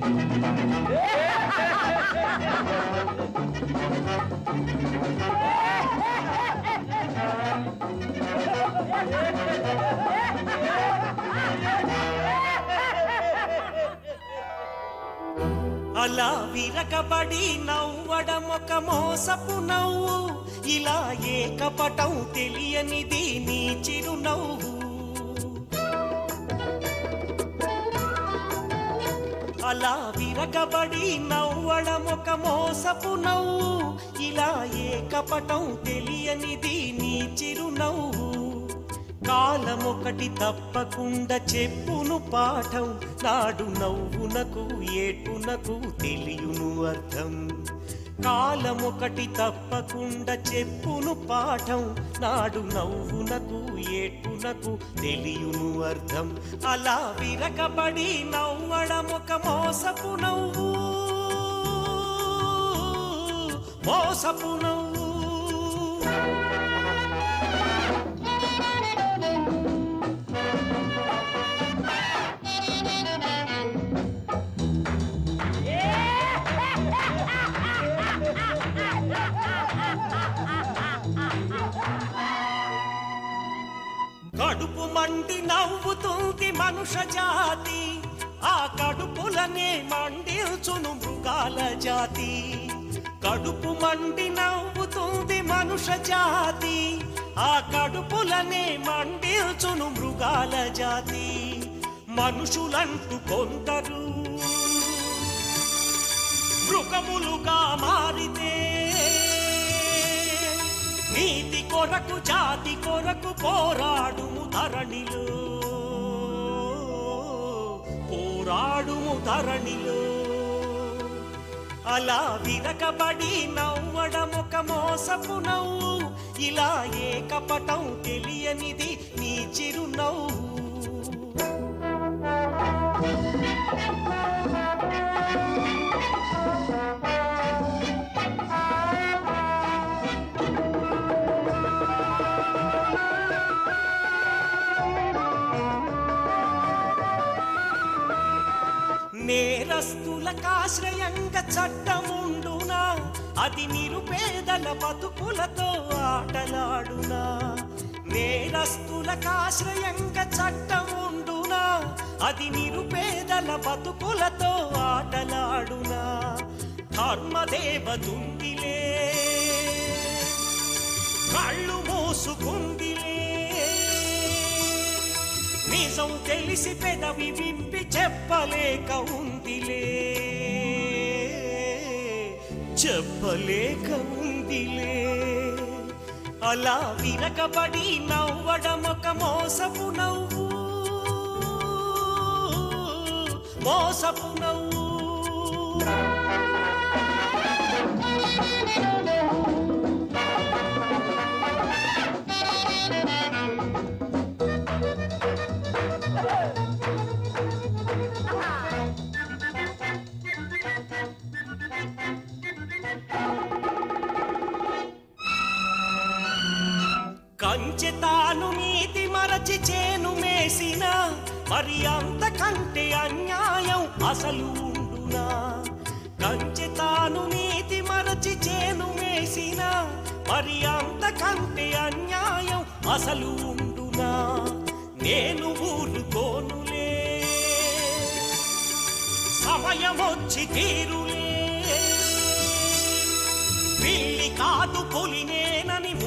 అలా విరగబడి నవ్వడం ఒక మోసపు నవ్వు ఇలా ఏకపటం తెలియనిది నీ చిరునవ్వు అలా విరగబడి నవ్వడం ఒక మోసపు నవ్వు ఇలా ఏకపటం తెలియనిది నీ చిరునవ్వు కాలమొకటి తప్పకుండా చెప్పును పాఠం నాడు నవ్వునకు ఏటునకు తెలియును అర్థం కాలమొకటి తప్పకుండా చెప్పును పాఠం నాడు నవ్వునకు ఏటునకు తెలియును అర్థం అలా విరగబడి నవ్వడం ఒక మోసపు నవ్వు మోసపు నవ్వు కడుపు మండి నవ్వుతుంది మనుష జాతి ఆ కడుపులనే మండిల్చును మృగాల జాతి కడుపు మండి నవ్వుతుంది మనుష జాతి ఆ కడుపులనే మండిల్చును మృగాల జాతి మనుషులంటూ కొందరు మృగములుగా మారితే నీతి కొరకు జాతి కొరకు పోరాడుము ధరణిలో పోరాడుము ధరణిలో అలా విరకబడి నవ్వడం ఒక మోసపు నవ్వు ఇలా ఏకపటం తెలియనిది నీ చిరునవ్వు నేరస్తులకాశ్రయంగా చట్టముండునా అది నిరుపేదల బతుకులతో ఆటలాడునా నేరస్తులకాశ్రయంగా చట్టముండునా అది నిరుపేదల బతుకులతో ఆటలాడునా ధర్మదేవతుందిలే కళ్ళు మూసుకుందిలే నిజం తెలిసి పెదవి విప్పి చెప్పలేక ఉందిలే చెప్పలేక ఉందిలే అలా విరగబడి నవ్వడం ఒక మోసపు నవ్వు మోసపు నవ్వు కంచె తాను నీతి మరచి చేను మేసిన మరి అంతకంటే అన్యాయం అసలు ఉండునా కంచె తాను నీతి మరచి చేను మేసిన మరి అంతకంటే అన్యాయం అసలు ఉండునా నేను ఊరుకోనులే సమయమొచ్చి తీరులే పిల్లి కాదు పులినేనని